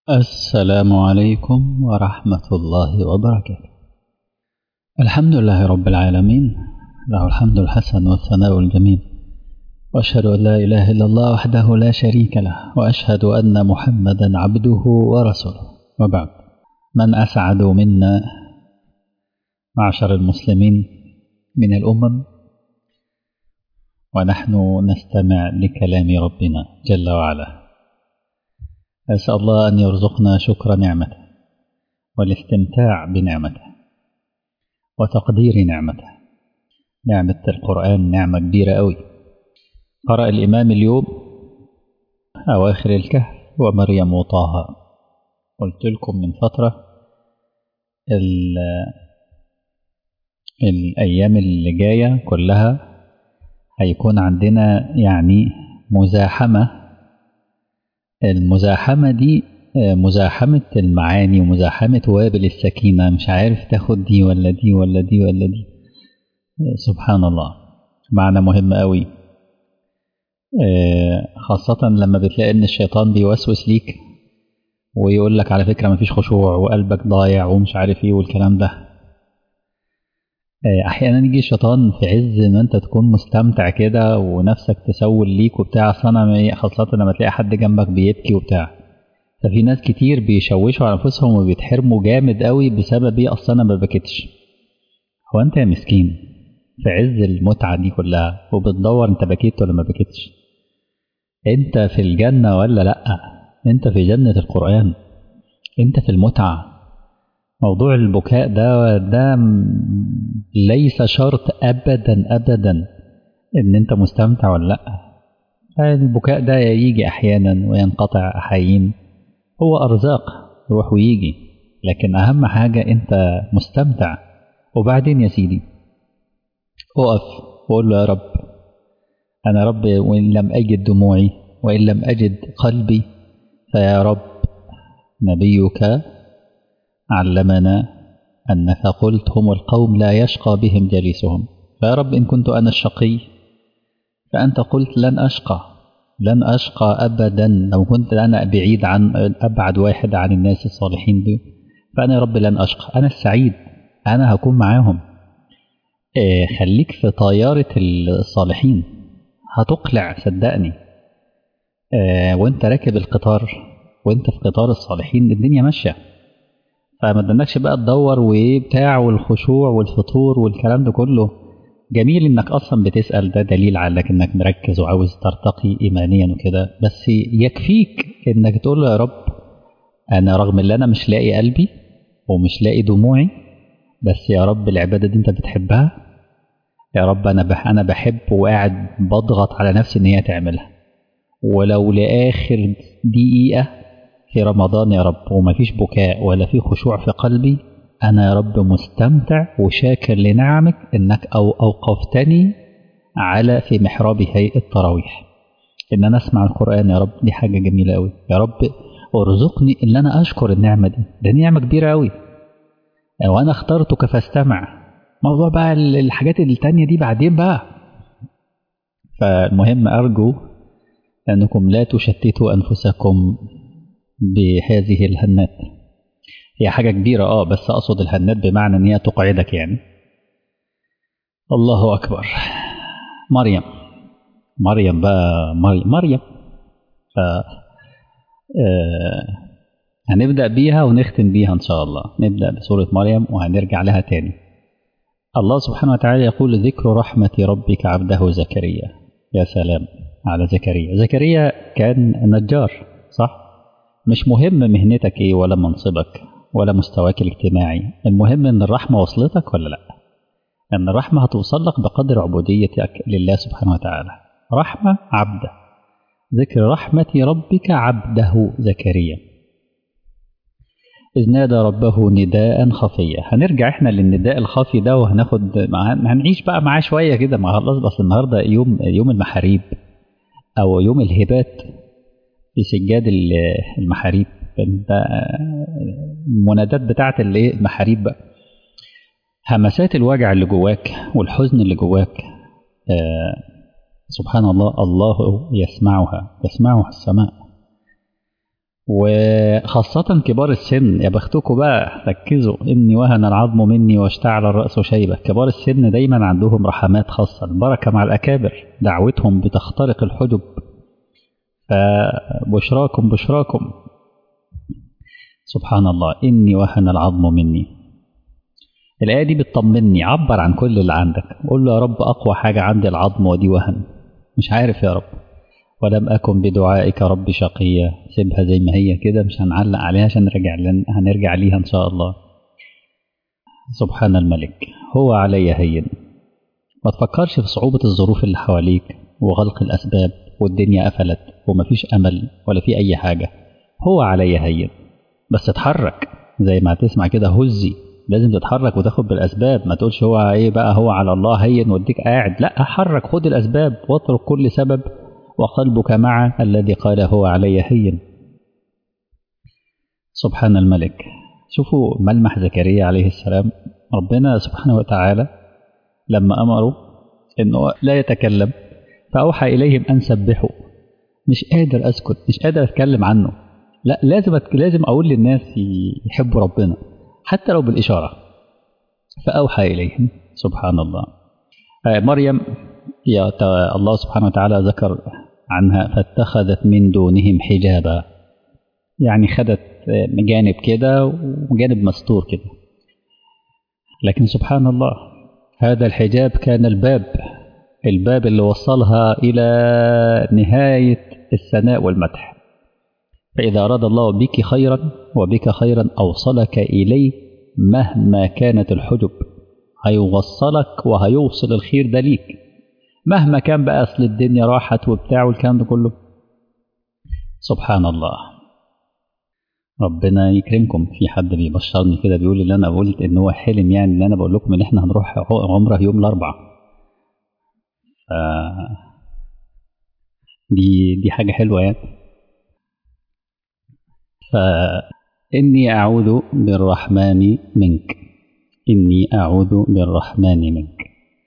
السلام عليكم ورحمة الله وبركاته الحمد لله رب العالمين له الحمد الحسن والثناء الجميل وأشهد أن لا إله إلا الله وحده لا شريك له وأشهد أن محمدا عبده ورسوله وبعد من أسعد منا معشر المسلمين من الأمم ونحن نستمع لكلام ربنا جل وعلا أسأل الله أن يرزقنا شكر نعمته والاستمتاع بنعمته وتقدير نعمته نعمة القرآن نعمة كبيرة أوي قرأ الإمام اليوم أواخر الكهف ومريم وطه قلت لكم من فترة الأيام اللي جاية كلها هيكون عندنا يعني مزاحمة المزاحمة دي مزاحمة المعاني ومزاحمة وابل السكينة مش عارف تاخد دي ولا دي ولا دي ولا دي سبحان الله معنى مهم قوي خاصة لما بتلاقي ان الشيطان بيوسوس ليك ويقول لك على فكرة مفيش خشوع وقلبك ضايع ومش عارف ايه والكلام ده احيانا يجي الشيطان في عز ان انت تكون مستمتع كده ونفسك تسول ليك وبتاع اصل خاصة لما تلاقي حد جنبك بيبكي وبتاع ففي ناس كتير بيشوشوا على انفسهم وبيتحرموا جامد قوي بسبب ايه اصل انا ما بكتش هو انت يا مسكين في عز المتعة دي كلها وبتدور انت بكيت ولا ما بكيتش انت في الجنة ولا لا انت في جنة القرآن انت في المتعة موضوع البكاء ده ده ليس شرط ابدا ابدا ان انت مستمتع ولا لا البكاء ده يجي احيانا وينقطع احيان هو ارزاق يروح ويجي لكن اهم حاجة انت مستمتع وبعدين يا سيدي اقف وقول له يا رب انا رب وان لم اجد دموعي وان لم اجد قلبي فيا رب نبيك علمنا أنك قلت هم القوم لا يشقى بهم جليسهم فيا رب إن كنت أنا الشقي فأنت قلت لن أشقى لن أشقى أبدا لو كنت أنا بعيد عن أبعد واحد عن الناس الصالحين دي فأنا يا رب لن أشقى أنا السعيد أنا هكون معاهم آه خليك في طيارة الصالحين هتقلع صدقني آه وانت راكب القطار وانت في قطار الصالحين الدنيا ماشيه فما تدنكش بقى تدور وبتاع والخشوع والفطور والكلام ده كله جميل انك اصلا بتسال ده دليل على انك مركز وعاوز ترتقي ايمانيا وكده بس يكفيك انك تقول له يا رب انا رغم ان انا مش لاقي قلبي ومش لاقي دموعي بس يا رب العباده دي انت بتحبها يا رب انا بح انا بحب وقاعد بضغط على نفسي ان هي تعملها ولو لاخر دقيقه في رمضان يا رب ومفيش بكاء ولا في خشوع في قلبي أنا يا رب مستمتع وشاكر لنعمك إنك أو أوقفتني على في محراب هيئة التراويح إن أنا أسمع القرآن يا رب دي حاجة جميلة أوي يا رب ارزقني إن أنا أشكر النعمة دي ده نعمة كبيرة أوي وأنا اخترتك فاستمع موضوع بقى الحاجات التانية دي بعدين بقى فالمهم أرجو أنكم لا تشتتوا أنفسكم بهذه الهنات هي حاجة كبيرة اه بس أقصد الهنات بمعنى إن هي تقعدك يعني الله أكبر مريم مريم بقى مريم مريم ف آه هنبدأ بيها ونختم بيها إن شاء الله نبدأ بسورة مريم وهنرجع لها تاني الله سبحانه وتعالى يقول ذكر رحمة ربك عبده زكريا يا سلام على زكريا زكريا كان نجار صح؟ مش مهم مهنتك ايه ولا منصبك ولا مستواك الاجتماعي المهم ان الرحمة وصلتك ولا لا ان الرحمة هتوصل لك بقدر عبوديتك لله سبحانه وتعالى رحمة عبده ذكر رحمة ربك عبده زكريا إذ نادى ربه نداء خفيا هنرجع احنا للنداء الخفي ده وهناخد هنعيش بقى معاه شوية كده مع خلاص بس النهاردة يوم يوم المحاريب أو يوم الهبات في سجاد المحاريب المنادات بتاعت الايه المحاريب بقى همسات الوجع اللي جواك والحزن اللي جواك آه سبحان الله الله يسمعها يسمعها السماء وخاصة كبار السن يا بختكم بقى ركزوا إني وهن العظم مني واشتعل الرأس شيبة كبار السن دايما عندهم رحمات خاصة البركة مع الأكابر دعوتهم بتخترق الحجب فبشراكم بشراكم سبحان الله إني وهن العظم مني الآية دي بتطمني عبر عن كل اللي عندك قول له يا رب أقوى حاجة عندي العظم ودي وهن مش عارف يا رب ولم أكن بدعائك رب شقيا سيبها زي ما هي كده مش هنعلق عليها عشان نرجع لن هنرجع ليها إن شاء الله سبحان الملك هو علي هين ما تفكرش في صعوبة الظروف اللي حواليك وغلق الأسباب والدنيا قفلت ومفيش أمل ولا في أي حاجة هو علي هين بس اتحرك زي ما هتسمع كده هزي لازم تتحرك وتاخد بالأسباب ما تقولش هو إيه بقى هو على الله هين وديك قاعد لا حرك خد الأسباب واترك كل سبب وقلبك مع الذي قال هو علي هين سبحان الملك شوفوا ملمح زكريا عليه السلام ربنا سبحانه وتعالى لما أمره أنه لا يتكلم فأوحى إليهم أن سبحوا مش قادر أسكت مش قادر أتكلم عنه لا لازم أتك... لازم أقول للناس يحبوا ربنا حتى لو بالإشارة فأوحى إليهم سبحان الله آه مريم يا الله سبحانه وتعالى ذكر عنها فاتخذت من دونهم حجابا يعني خدت جانب كده وجانب مستور كده لكن سبحان الله هذا الحجاب كان الباب الباب اللي وصلها إلى نهاية الثناء والمدح فإذا أراد الله بك خيرا وبك خيرا أوصلك إليه مهما كانت الحجب هيوصلك وهيوصل الخير ده ليك مهما كان بقى أصل الدنيا راحت وبتاع والكلام ده كله سبحان الله ربنا يكرمكم في حد بيبشرني كده بيقول اللي انا قلت ان هو حلم يعني ان انا بقول لكم ان احنا هنروح عمره يوم الاربعاء ف دي دي حاجه حلوه يعني فاني اعوذ بالرحمن منك اني اعوذ بالرحمن منك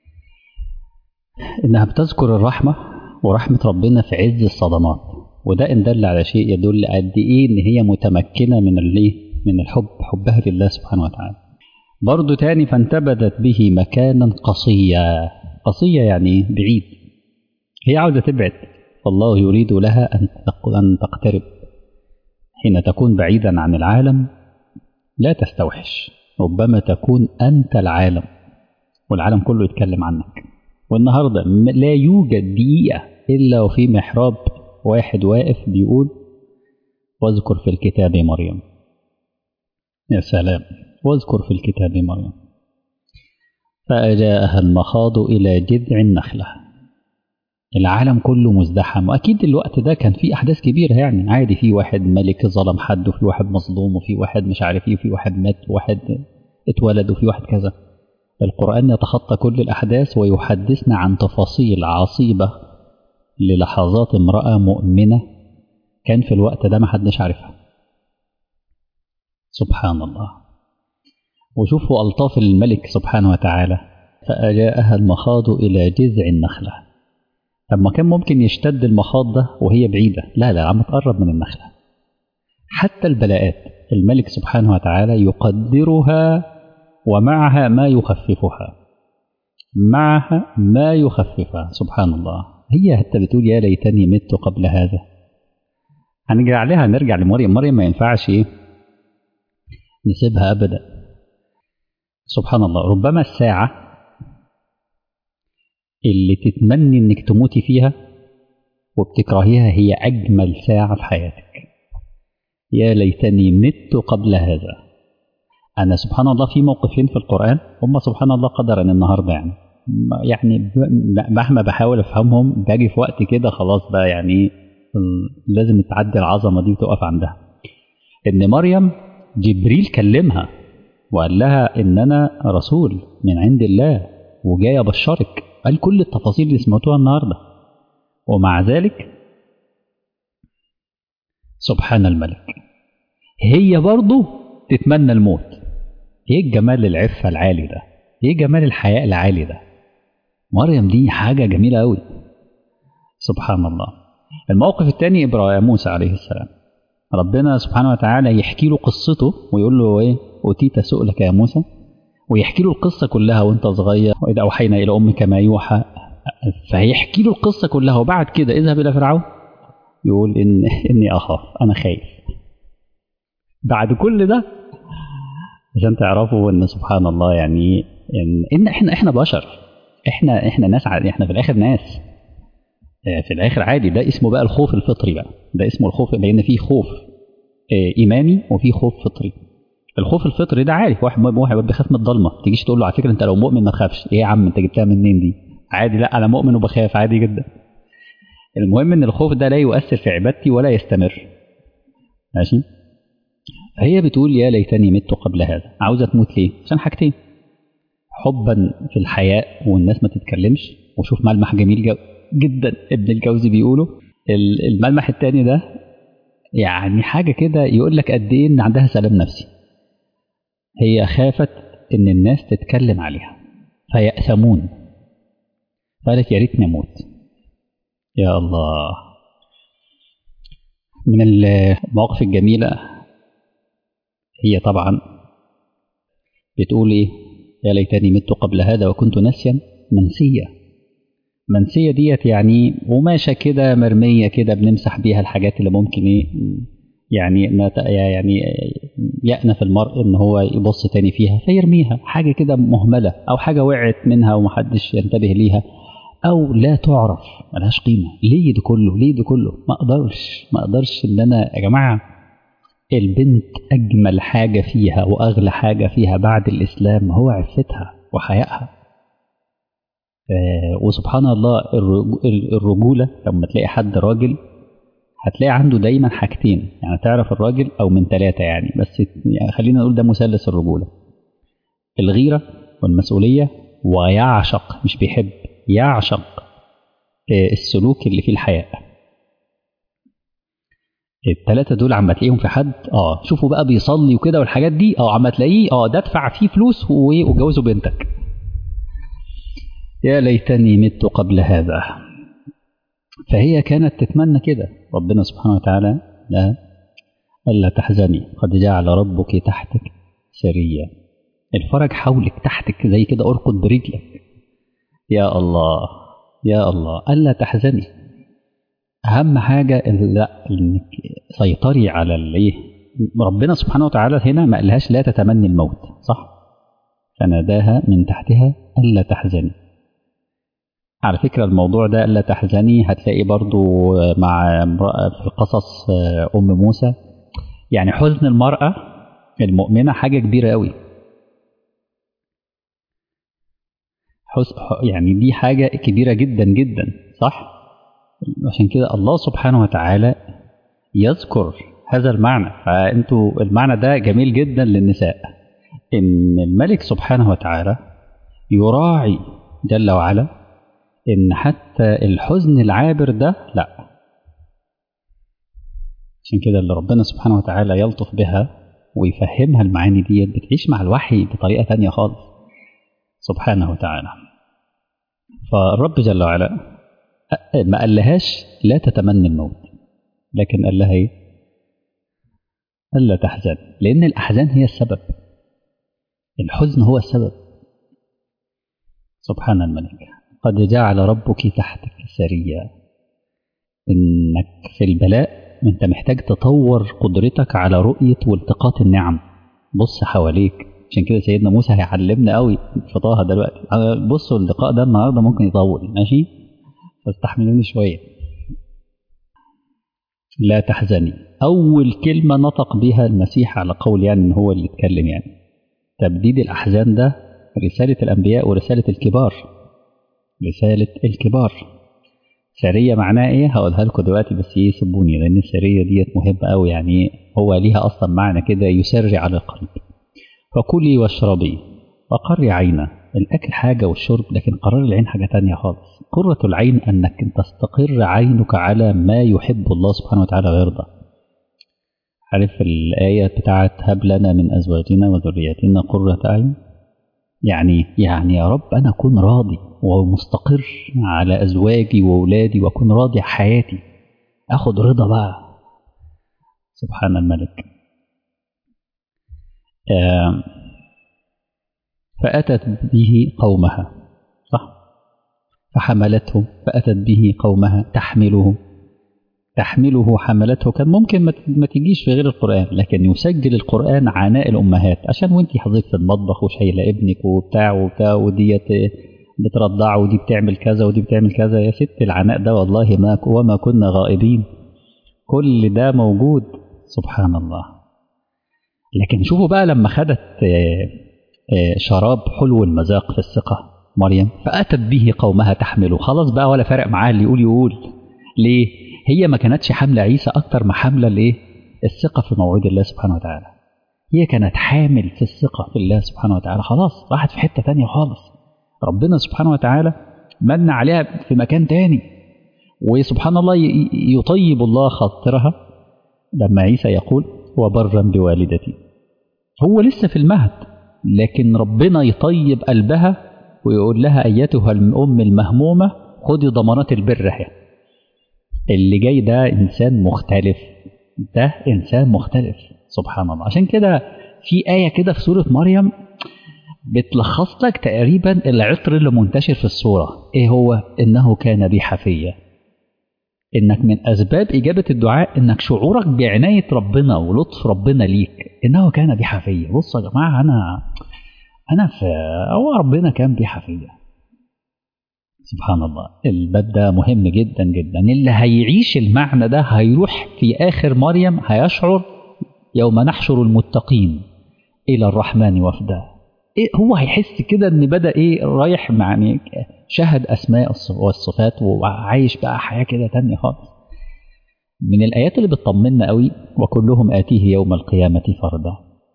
انها بتذكر الرحمه ورحمه ربنا في عز الصدمات وده ان دل على شيء يدل قد ايه ان هي متمكنه من الايه من الحب حبها لله سبحانه وتعالى برضه تاني فانتبذت به مكانا قصيا قصيا يعني بعيد هي عاوزه تبعد فالله يريد لها ان ان تقترب حين تكون بعيدا عن العالم لا تستوحش ربما تكون انت العالم والعالم كله يتكلم عنك والنهارده لا يوجد دقيقه الا وفي محراب واحد واقف بيقول واذكر في الكتاب مريم يا سلام واذكر في الكتاب مريم فأجاءها المخاض إلى جذع النخلة العالم كله مزدحم وأكيد الوقت ده كان فيه أحداث كبيرة يعني عادي في واحد ملك ظلم حد وفي واحد مظلوم وفي واحد مش عارف ايه وفي واحد مات وواحد اتولد وفي واحد كذا القرآن يتخطى كل الأحداث ويحدثنا عن تفاصيل عصيبة للحظات امرأة مؤمنة كان في الوقت ده ما حدش عارفها سبحان الله وشوفوا ألطاف الملك سبحانه وتعالى فأجاءها المخاض إلى جذع النخلة لما كان ممكن يشتد المخاض ده وهي بعيدة لا لا عم تقرب من النخلة حتى البلاءات الملك سبحانه وتعالى يقدرها ومعها ما يخففها معها ما يخففها سبحان الله هي حتى بتقول يا ليتني مت قبل هذا هنرجع عليها نرجع لمريم مريم ما ينفعش ايه نسيبها ابدا سبحان الله ربما الساعة اللي تتمني انك تموتي فيها وبتكرهيها هي اجمل ساعة في حياتك يا ليتني مت قبل هذا انا سبحان الله في موقفين في القرآن هم سبحان الله قدرا النهارده يعني يعني مهما بحاول افهمهم باجي في وقت كده خلاص بقى يعني لازم تعدي العظمه دي وتقف عندها ان مريم جبريل كلمها وقال لها ان انا رسول من عند الله وجاي ابشرك قال كل التفاصيل اللي سمعتوها النهارده ومع ذلك سبحان الملك هي برضه تتمنى الموت ايه الجمال العفه العالي ده ايه جمال الحياء العالي ده مريم دي حاجة جميلة أوي سبحان الله الموقف الثاني إبراهيم موسى عليه السلام ربنا سبحانه وتعالى يحكي له قصته ويقول له ايه اوتيت سؤلك يا موسى ويحكي له القصه كلها وانت صغير واذا اوحينا الى امك ما يوحى فهيحكي له القصه كلها وبعد كده اذهب الى فرعون يقول ان اني اخاف انا خايف بعد كل ده عشان تعرفوا ان سبحان الله يعني ان, إن احنا احنا بشر احنا احنا ناس عادي احنا في الاخر ناس في الاخر عادي ده اسمه بقى الخوف الفطري بقى ده اسمه الخوف لان في خوف ايماني وفي خوف فطري الخوف الفطري ده عادي واحد واحد بيخاف من الضلمه ما تجيش تقول له على فكره انت لو مؤمن ما تخافش ايه يا عم انت جبتها منين دي عادي لا انا مؤمن وبخاف عادي جدا المهم ان الخوف ده لا يؤثر في عبادتي ولا يستمر ماشي هي بتقول يا ليتني مت قبل هذا عاوزه تموت ليه عشان حاجتين حبا في الحياء والناس ما تتكلمش وشوف ملمح جميل جو جدا ابن الجوزي بيقوله الملمح الثاني ده يعني حاجه كده يقول لك قد ايه ان عندها سلام نفسي هي خافت ان الناس تتكلم عليها فيأثمون قالت يا ريت نموت يا الله من المواقف الجميلة هي طبعا بتقول ايه يا ليتني مت قبل هذا وكنت نسيا منسية منسية ديت يعني قماشة كده مرمية كده بنمسح بيها الحاجات اللي ممكن ايه يعني يعني يأنف المرء ان هو يبص تاني فيها فيرميها حاجة كده مهملة او حاجة وقعت منها ومحدش ينتبه ليها او لا تعرف ملهاش قيمة ليه ده كله ليه ده كله ما اقدرش ما اقدرش ان انا يا جماعة البنت اجمل حاجة فيها واغلى حاجة فيها بعد الاسلام هو عفتها وحيائها آه وسبحان الله الرجولة لما تلاقي حد راجل هتلاقي عنده دايما حاجتين يعني تعرف الراجل او من ثلاثة يعني بس يعني خلينا نقول ده مثلث الرجولة الغيرة والمسؤولية ويعشق مش بيحب يعشق السلوك اللي فيه الحياء الثلاثة دول عم تلاقيهم في حد اه شوفوا بقى بيصلي وكده والحاجات دي اه عم تلاقيه اه ده ادفع فيه فلوس وجوزه بنتك يا ليتني مت قبل هذا فهي كانت تتمنى كده ربنا سبحانه وتعالى لا ألا تحزني قد جعل ربك تحتك سريا الفرج حولك تحتك زي كده ارقد برجلك يا الله يا الله ألا تحزني أهم حاجة لا إنك سيطري على الإيه ربنا سبحانه وتعالى هنا ما قالهاش لا تتمني الموت صح فناداها من تحتها ألا تحزني على فكرة الموضوع ده ألا تحزني هتلاقي برضو مع في قصص أم موسى يعني حزن المرأة المؤمنة حاجة كبيرة قوي يعني دي حاجة كبيرة جدا جدا صح عشان كده الله سبحانه وتعالى يذكر هذا المعنى فأنتوا المعنى ده جميل جدا للنساء إن الملك سبحانه وتعالى يراعي جل وعلا ان حتى الحزن العابر ده لا عشان كده اللي ربنا سبحانه وتعالى يلطف بها ويفهمها المعاني ديت بتعيش مع الوحي بطريقة تانية خالص سبحانه وتعالى فالرب جل وعلا ما قالهاش لا تتمنى الموت لكن قال لها ايه ألا تحزن لأن الأحزان هي السبب الحزن هو السبب سبحان الملك قد جعل ربك تحتك سريا انك في البلاء انت محتاج تطور قدرتك على رؤية والتقاط النعم بص حواليك عشان كده سيدنا موسى هيعلمنا قوي في طه دلوقتي بصوا اللقاء ده النهارده ممكن يطول ماشي فاستحملوني شويه لا تحزني اول كلمه نطق بها المسيح على قول يعني ان هو اللي اتكلم يعني تبديد الاحزان ده رساله الانبياء ورساله الكبار رسالة الكبار سرية معناها ايه هقولها لكم دلوقتي بس ايه سيبوني لان السرية ديت مهمة قوي يعني هو ليها اصلا معنى كده يسري على القلب فكلي واشربي وقري عينا الاكل حاجة والشرب لكن قرار العين حاجة تانية خالص قرة العين انك تستقر عينك على ما يحب الله سبحانه وتعالى ويرضى عارف الآية بتاعت هب لنا من أزواجنا وذرياتنا قرة أعين يعني يعني يا رب أنا أكون راضي ومستقر على أزواجي وأولادي وأكون راضي حياتي أخد رضا بقى سبحان الملك آه فأتت به قومها صح فحملته فأتت به قومها تحمله تحمله حملته كان ممكن ما تجيش في غير القرآن لكن يسجل القرآن عناء الأمهات عشان وانت حضرتك في المطبخ وشايلة ابنك وبتاع وبتاع وديت بترضعه ودي بتعمل كذا ودي بتعمل كذا يا ست العناء ده والله ما وما كنا غائبين كل ده موجود سبحان الله لكن شوفوا بقى لما خدت شراب حلو المذاق في الثقة مريم فأتت به قومها تحمله خلاص بقى ولا فارق معاها اللي يقول يقول ليه هي ما كانتش حاملة عيسى أكتر ما حاملة الإيه الثقة في موعد الله سبحانه وتعالى هي كانت حامل في الثقة في الله سبحانه وتعالى خلاص راحت في حتة تانية خالص ربنا سبحانه وتعالى من عليها في مكان تاني وسبحان الله يطيب الله خاطرها لما عيسى يقول وبرا بوالدتي هو لسه في المهد لكن ربنا يطيب قلبها ويقول لها أيتها الأم المهمومة خدي ضمانات البر اهي اللي جاي ده إنسان مختلف ده إنسان مختلف سبحان الله عشان كده في آية كده في سورة مريم بتلخص لك تقريبا العطر اللي منتشر في الصورة ايه هو انه كان بي حفية انك من اسباب اجابة الدعاء انك شعورك بعناية ربنا ولطف ربنا ليك انه كان بي حفية بصوا يا جماعة انا انا في هو ربنا كان بي حفية سبحان الله الباب ده مهم جدا جدا اللي هيعيش المعنى ده هيروح في اخر مريم هيشعر يوم نحشر المتقين الى الرحمن وفدا إيه هو هيحس كده ان بدا ايه رايح يعني شهد اسماء والصفات وعايش بقى حياه كده تانية خالص من الايات اللي بتطمنا قوي وكلهم اتيه يوم القيامه فردا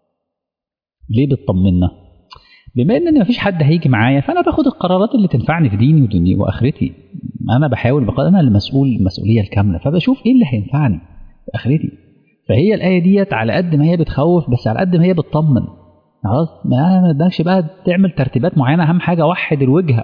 ليه بتطمنا بما ان مفيش حد هيجي معايا فانا باخد القرارات اللي تنفعني في ديني ودنيا واخرتي انا بحاول بقى انا المسؤول المسؤوليه الكامله فبشوف ايه اللي هينفعني في اخرتي فهي الايه ديت على قد ما هي بتخوف بس على قد ما هي بتطمن خلاص ما بدكش بقى تعمل ترتيبات معينه اهم حاجه وحد الوجهه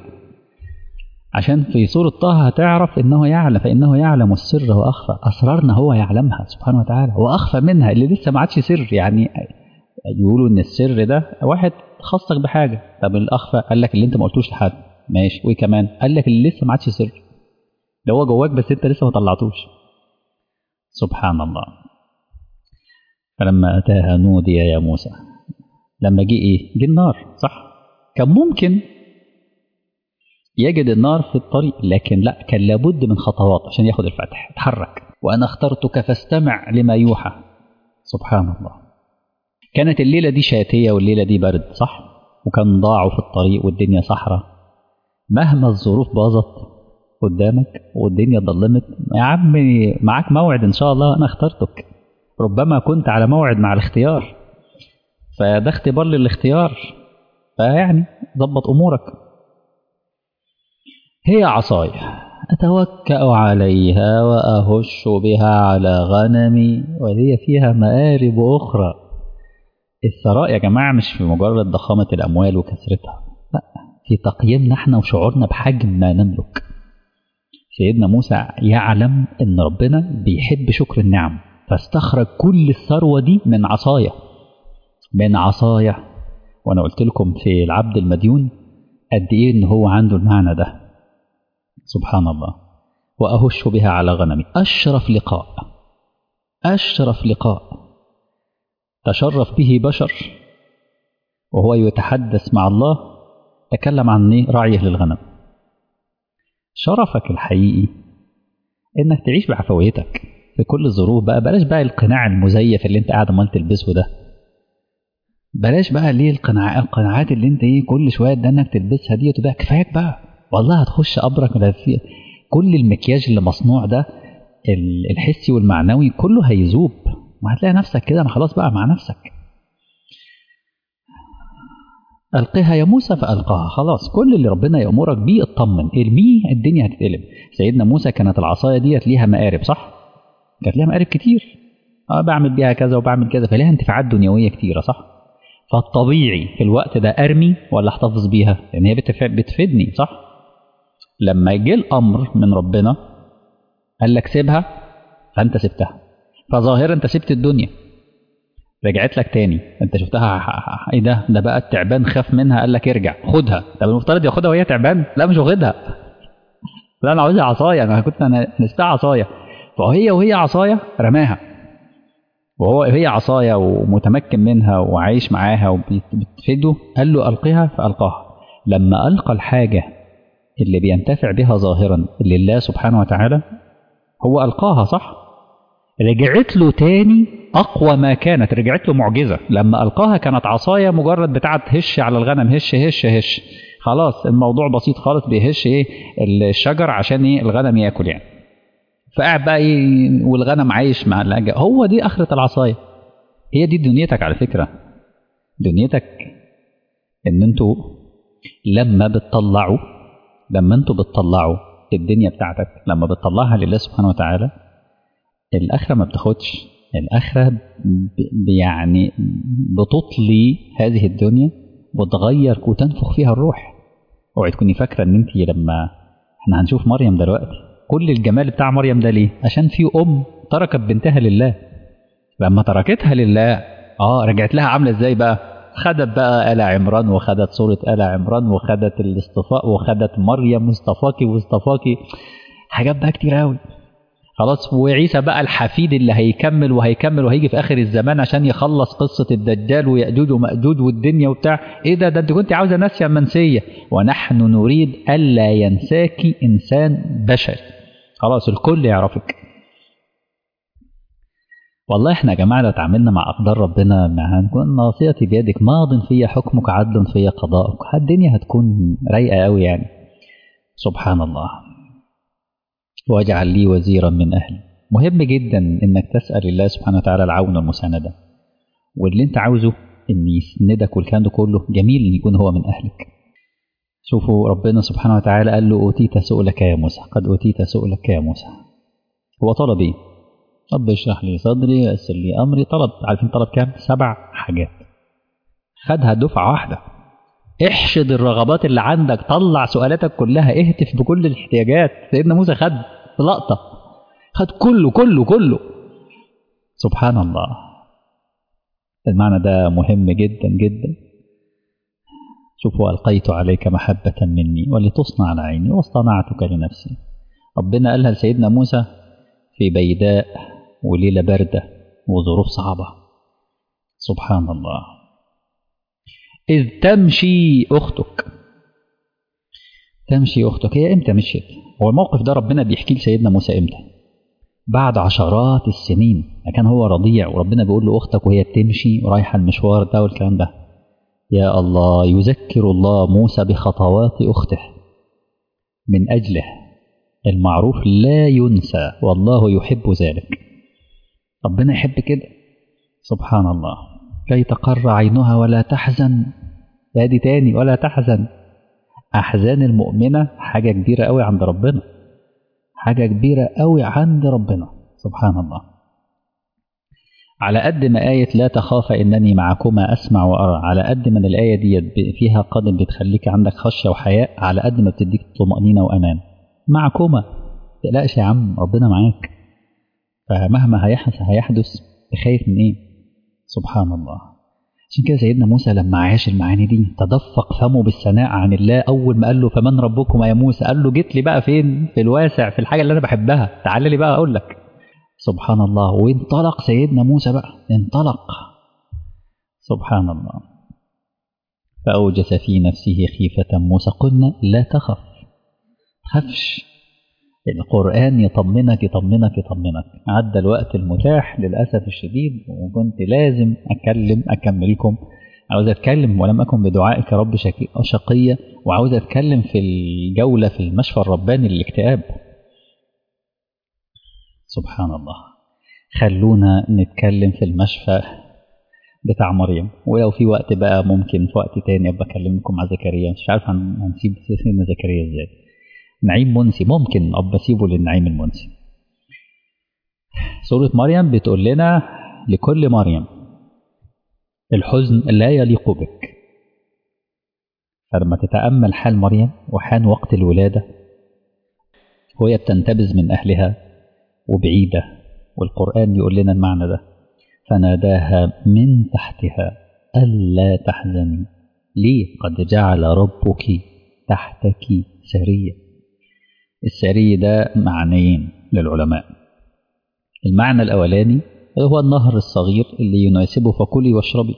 عشان في سورة طه هتعرف انه يعلم فانه يعلم السر واخفى اسرارنا هو يعلمها سبحانه وتعالى واخفى منها اللي لسه ما عادش سر يعني يقولوا ان السر ده واحد خصك بحاجه طب الاخفى قال لك اللي انت ما قلتوش لحد ماشي وايه كمان قال لك اللي لسه ما عادش سر ده هو جواك بس انت لسه ما طلعتوش سبحان الله فلما اتاها نودي يا موسى لما جه ايه جه النار صح كان ممكن يجد النار في الطريق لكن لا كان لابد من خطوات عشان ياخد الفتح اتحرك وانا اخترتك فاستمع لما يوحى سبحان الله كانت الليله دي شاتيه والليله دي برد صح وكان ضاعوا في الطريق والدنيا صحراء مهما الظروف باظت قدامك والدنيا ضلمت يا عمي معاك موعد ان شاء الله انا اخترتك ربما كنت على موعد مع الاختيار فده اختبار للاختيار فيعني ظبط امورك هي عصاي اتوكا عليها واهش بها على غنمي وهي فيها مآرب اخرى الثراء يا جماعه مش في مجرد ضخامه الاموال وكثرتها لا في تقييمنا احنا وشعورنا بحجم ما نملك سيدنا موسى يعلم ان ربنا بيحب شكر النعم فاستخرج كل الثروه دي من عصايه من عصايا وانا قلت لكم في العبد المديون قد ايه ان هو عنده المعنى ده سبحان الله واهش بها على غنمي اشرف لقاء اشرف لقاء تشرف به بشر وهو يتحدث مع الله تكلم عن ايه رعيه للغنم شرفك الحقيقي انك تعيش بعفويتك في كل الظروف بقى بلاش بقى القناع المزيف اللي انت قاعد امال تلبسه ده بلاش بقى ليه القناع القناعات اللي انت ايه كل شويه ده انك تلبسها دي وتبقى كفاياك بقى والله هتخش قبرك ولا في كل المكياج اللي مصنوع ده الحسي والمعنوي كله هيذوب وهتلاقي نفسك كده خلاص بقى مع نفسك ألقها يا موسى فألقاها خلاص كل اللي ربنا يأمرك بيه اطمن ارميه الدنيا هتتقلب سيدنا موسى كانت العصاية ديت ليها مقارب صح؟ كانت ليها مقارب كتير اه بعمل بيها كذا وبعمل كذا فليها انتفاعات دنيوية كتيرة صح؟ فالطبيعي في الوقت ده ارمي ولا احتفظ بيها لان هي بتفيدني صح لما جه الامر من ربنا قال لك سيبها فانت سبتها فظاهرا انت سبت الدنيا رجعت لك تاني انت شفتها ح- ح- ايه ده ده بقى التعبان خاف منها قال لك ارجع خدها طب المفترض ياخدها وهي تعبان لا مش واخدها لا انا عاوزها عصايه انا كنت انا نستها عصايه فهي وهي عصايه رماها وهو هي عصايه ومتمكن منها وعايش معاها وبتفيده قال له القها فالقاها لما القى الحاجه اللي بينتفع بها ظاهرا لله سبحانه وتعالى هو القاها صح رجعت له تاني اقوى ما كانت رجعت له معجزه لما القاها كانت عصايه مجرد بتاعه هش على الغنم هش هش هش خلاص الموضوع بسيط خالص بيهش ايه الشجر عشان ايه الغنم ياكل يعني فقاعد بقى ايه والغنم عايش مع الأجا. هو دي اخره العصايه هي دي دنيتك على فكره دنيتك ان انتوا لما بتطلعوا لما انتوا بتطلعوا الدنيا بتاعتك لما بتطلعها لله سبحانه وتعالى الآخرة ما بتاخدش الآخرة ب- يعني بتطلي هذه الدنيا وتغير وتنفخ فيها الروح اوعي تكوني فاكرة ان انت لما احنا هنشوف مريم دلوقتي كل الجمال بتاع مريم ده ليه عشان في ام تركت بنتها لله لما تركتها لله اه رجعت لها عاملة ازاي بقى خدت بقى آل عمران وخدت سورة آل عمران وخدت الاصطفاء وخدت مريم واصطفاكي واصطفاكي حاجات بقى كتير قوي خلاص وعيسى بقى الحفيد اللي هيكمل وهيكمل وهيجي في اخر الزمان عشان يخلص قصه الدجال وياجوج وماجوج والدنيا وبتاع ايه ده ده انت كنت عاوزه ناسيه منسيه ونحن نريد الا ينساك انسان بشري خلاص الكل يعرفك والله احنا يا جماعه لو تعاملنا مع اقدار ربنا ما هنكون ناصيتي بيدك ماض في حكمك عدل في قضاءك الدنيا هتكون رايقه قوي يعني سبحان الله واجعل لي وزيرا من أهلي مهم جدا إنك تسأل الله سبحانه وتعالى العون والمساندة واللي أنت عاوزه إن يسندك والكلام ده كله جميل إن يكون هو من أهلك شوفوا ربنا سبحانه وتعالى قال له أوتيت سؤلك يا موسى قد أوتيت سؤلك يا موسى هو طلب إيه؟ رب اشرح لي صدري ويسر لي أمري طلب عارفين طلب كام؟ سبع حاجات خدها دفعة واحدة احشد الرغبات اللي عندك طلع سؤالاتك كلها اهتف بكل الاحتياجات سيدنا موسى خد لقطة خد كله كله كله سبحان الله المعنى ده مهم جدا جدا شوفوا ألقيت عليك محبة مني ولتصنع على عيني واصطنعتك لنفسي ربنا قالها لسيدنا موسى في بيداء وليلة باردة وظروف صعبة سبحان الله إذ تمشي أختك تمشي أختك هي إمتى مشيت هو الموقف ده ربنا بيحكي لسيدنا موسى إمتى بعد عشرات السنين كان هو رضيع وربنا بيقول له أختك وهي بتمشي ورايحة المشوار ده والكلام ده يا الله يذكر الله موسى بخطوات أخته من أجله المعروف لا ينسى والله يحب ذلك ربنا يحب كده سبحان الله كي تقر عينها ولا تحزن ادي تاني ولا تحزن احزان المؤمنه حاجه كبيره قوي عند ربنا حاجه كبيره قوي عند ربنا سبحان الله على قد ما آية لا تخاف إنني معكما أسمع وأرى على قد ما الآية دي فيها قدم بتخليك عندك خشية وحياء على قد ما بتديك طمأنينة وأمان معكما تقلقش يا عم ربنا معاك فمهما هيحدث هيحدث خايف من إيه سبحان الله عشان كده سيدنا موسى لما عاش المعاني دي تدفق فمه بالثناء عن الله اول ما قال له فمن ربكما يا موسى قال له جيت لي بقى فين في الواسع في الحاجه اللي انا بحبها تعال لي بقى اقول لك سبحان الله وانطلق سيدنا موسى بقى انطلق سبحان الله فأوجس في نفسه خيفة موسى قلنا لا تخف تخافش القرآن يطمنك يطمنك يطمنك عدى الوقت المتاح للأسف الشديد وكنت لازم أتكلم أكملكم عاوز أتكلم ولم أكن بدعائك رب شقية وعاوز أتكلم في الجولة في المشفى الرباني للاكتئاب سبحان الله خلونا نتكلم في المشفى بتاع مريم ولو في وقت بقى ممكن في وقت تاني ابقى اكلمكم مع زكريا مش عارف هنسيب سيدنا زكريا ازاي نعيم منسي ممكن ابقى اسيبه للنعيم المنسي سورة مريم بتقول لنا لكل مريم الحزن لا يليق بك فلما تتأمل حال مريم وحان وقت الولادة وهي بتنتبذ من أهلها وبعيدة والقرآن يقول لنا المعنى ده فناداها من تحتها ألا تحزني ليه قد جعل ربك تحتك سريا السري ده معنيين للعلماء المعنى الأولاني هو النهر الصغير اللي يناسبه فكلي واشربي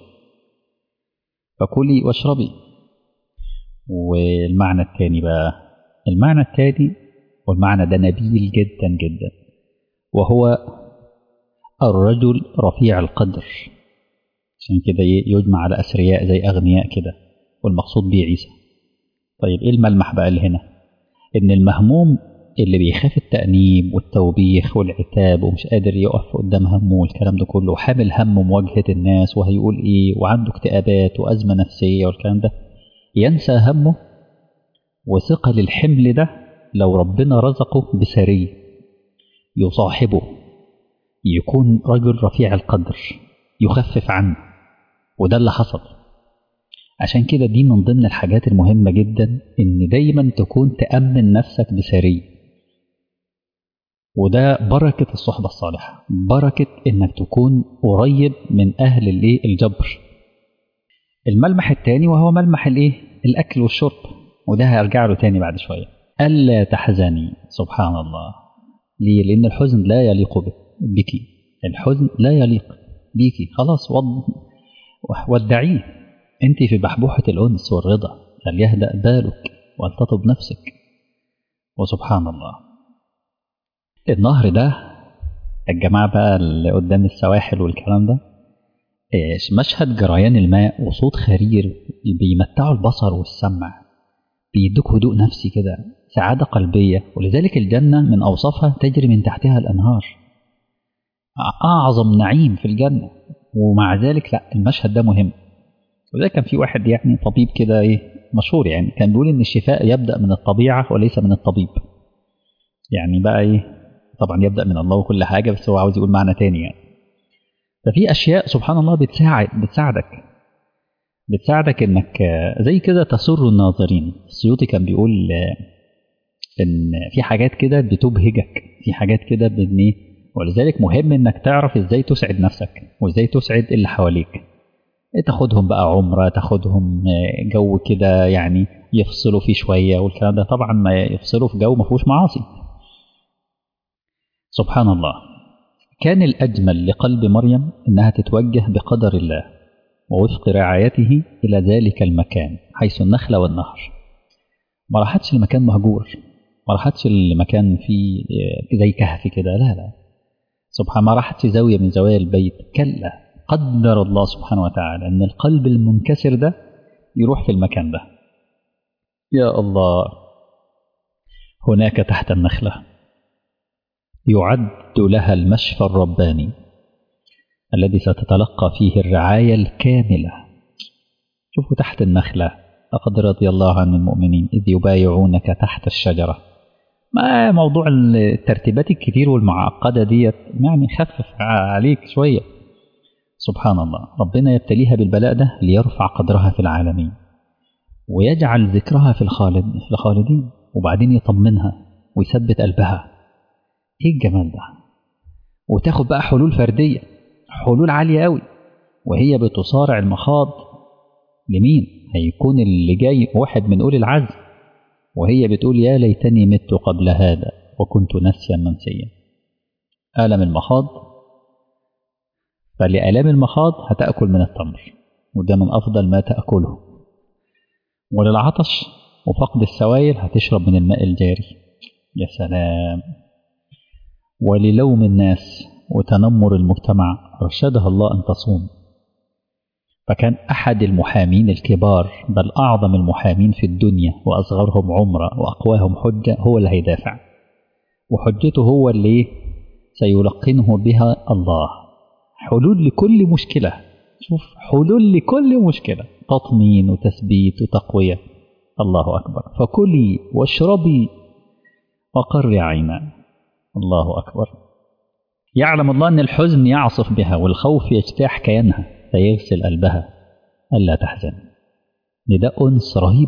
فكلي واشربي والمعنى الثاني بقى المعنى الثاني والمعنى ده نبيل جدا جدا وهو الرجل رفيع القدر عشان كده يجمع على أثرياء زي أغنياء كده والمقصود بيه عيسى طيب إيه الملمح بقى اللي هنا إن المهموم اللي بيخاف التأنيب والتوبيخ والعتاب ومش قادر يقف قدام همه والكلام ده كله وحامل هم مواجهة الناس وهيقول إيه وعنده اكتئابات وأزمة نفسية والكلام ده ينسى همه وثقل الحمل ده لو ربنا رزقه بسري يصاحبه يكون رجل رفيع القدر يخفف عنه وده اللي حصل عشان كده دي من ضمن الحاجات المهمة جدا إن دايما تكون تأمن نفسك بسري وده بركة الصحبة الصالحة بركة إنك تكون قريب من أهل الإيه الجبر الملمح الثاني وهو ملمح الإيه الأكل والشرب وده هرجع له تاني بعد شوية ألا تحزني سبحان الله ليه؟ لأن الحزن لا يليق بك الحزن لا يليق بيكي خلاص وض... ودعيه أنت في بحبوحة الأنس والرضا فليهدأ بالك ولتطب نفسك وسبحان الله النهر ده الجماعة بقى اللي قدام السواحل والكلام ده مشهد جريان الماء وصوت خرير بيمتعوا البصر والسمع بيدوك هدوء نفسي كده سعادة قلبية ولذلك الجنة من أوصافها تجري من تحتها الأنهار أعظم نعيم في الجنة ومع ذلك لا المشهد ده مهم وده كان في واحد يعني طبيب كده ايه مشهور يعني كان بيقول ان الشفاء يبدا من الطبيعه وليس من الطبيب يعني بقى ايه طبعا يبدا من الله وكل حاجه بس هو عاوز يقول معنى تاني يعني ففي اشياء سبحان الله بتساعد بتساعدك بتساعدك انك زي كده تسر الناظرين السيوطي كان بيقول ان في حاجات كده بتبهجك في حاجات كده بان ولذلك مهم انك تعرف ازاي تسعد نفسك وازاي تسعد اللي حواليك تاخدهم بقى عمرة تاخدهم جو كده يعني يفصلوا فيه شوية والكلام ده طبعا ما يفصلوا في جو ما فيهوش معاصي سبحان الله كان الأجمل لقلب مريم إنها تتوجه بقدر الله ووفق رعايته إلى ذلك المكان حيث النخلة والنهر ما راحتش لمكان مهجور ما راحتش لمكان فيه زي كهف كده لا لا سبحان ما راحتش زاوية من زوايا البيت كلا قدر الله سبحانه وتعالى أن القلب المنكسر ده يروح في المكان ده يا الله هناك تحت النخلة يعد لها المشفى الرباني الذي ستتلقى فيه الرعاية الكاملة شوفوا تحت النخلة لقد رضي الله عن المؤمنين إذ يبايعونك تحت الشجرة ما موضوع الترتيبات الكتير والمعقدة ديت يعني خفف عليك شوية سبحان الله ربنا يبتليها بالبلاء ده ليرفع قدرها في العالمين ويجعل ذكرها في الخالد في الخالدين وبعدين يطمنها ويثبت قلبها ايه الجمال ده وتاخد بقى حلول فردية حلول عالية قوي وهي بتصارع المخاض لمين هيكون اللي جاي واحد من أولي العزم وهي بتقول يا ليتني مت قبل هذا وكنت نسيا منسيا ألم المخاض فلآلام المخاض هتأكل من التمر وده من أفضل ما تأكله وللعطش وفقد السوائل هتشرب من الماء الجاري يا سلام وللوم الناس وتنمر المجتمع أرشدها الله أن تصوم فكان أحد المحامين الكبار بل أعظم المحامين في الدنيا وأصغرهم عمرا وأقواهم حجة هو اللي هيدافع وحجته هو اللي سيلقنه بها الله حلول لكل مشكلة شوف حلول لكل مشكلة تطمين وتثبيت وتقوية الله أكبر فكلي واشربي وقري عينا الله أكبر يعلم الله أن الحزن يعصف بها والخوف يجتاح كيانها فيغسل قلبها ألا تحزن ده أنس رهيب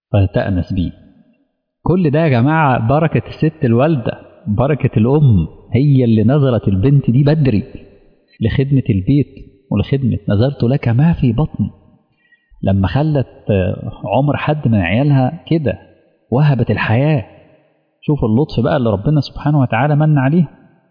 فتأنس بيه كل ده يا جماعة بركة الست الوالدة بركة الأم هي اللي نظرت البنت دي بدري لخدمة البيت ولخدمة نظرت لك ما في بطني لما خلت عمر حد من عيالها كده وهبت الحياة شوف اللطف بقى اللي ربنا سبحانه وتعالى من عليه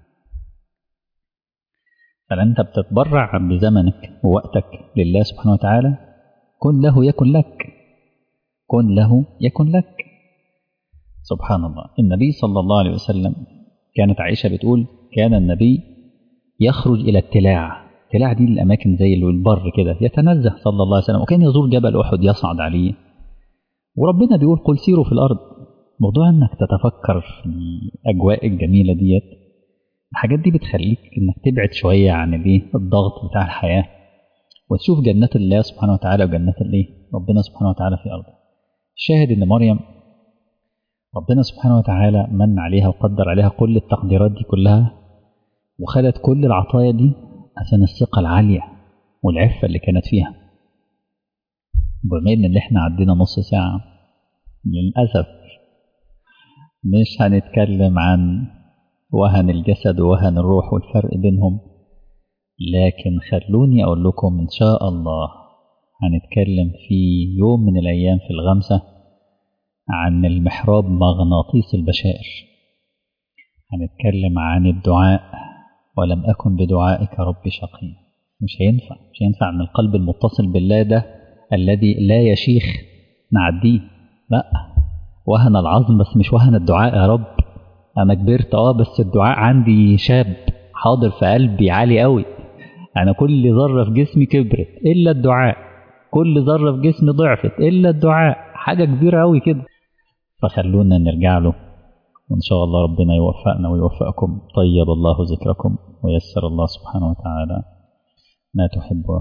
فأنت بتتبرع بزمنك ووقتك لله سبحانه وتعالى كن له يكن لك كن له يكن لك سبحان الله النبي صلى الله عليه وسلم كانت عائشة بتقول كان النبي يخرج إلى التلاع التلاع دي الأماكن زي البر كده يتنزه صلى الله عليه وسلم وكان يزور جبل أحد يصعد عليه وربنا بيقول قل سيروا في الأرض موضوع أنك تتفكر في الأجواء الجميلة ديت الحاجات دي بتخليك انك تبعد شويه عن الايه الضغط بتاع الحياه وتشوف جنات الله سبحانه وتعالى وجنات الايه ربنا سبحانه وتعالى في ارضه الشاهد ان مريم ربنا سبحانه وتعالى من عليها وقدر عليها كل التقديرات دي كلها وخدت كل العطايا دي عشان الثقه العاليه والعفه اللي كانت فيها بما ان اللي احنا عدينا نص ساعه للاسف مش هنتكلم عن وهن الجسد ووهن الروح والفرق بينهم لكن خلوني أقول لكم إن شاء الله هنتكلم في يوم من الأيام في الغمسة عن المحراب مغناطيس البشائر هنتكلم عن الدعاء ولم أكن بدعائك رب شقي مش هينفع مش هينفع أن القلب المتصل بالله ده الذي لا يشيخ نعديه لا وهن العظم بس مش وهن الدعاء يا رب انا كبرت اه بس الدعاء عندي شاب حاضر في قلبي عالي قوي انا كل ذره في جسمي كبرت الا الدعاء كل ذره في جسمي ضعفت الا الدعاء حاجه كبيره قوي كده فخلونا نرجع له وان شاء الله ربنا يوفقنا ويوفقكم طيب الله ذكركم ويسر الله سبحانه وتعالى ما تحبه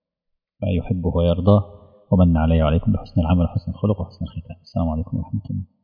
ما يحبه ويرضاه ومن علي وعليكم بحسن العمل وحسن الخلق وحسن الختام السلام عليكم ورحمه الله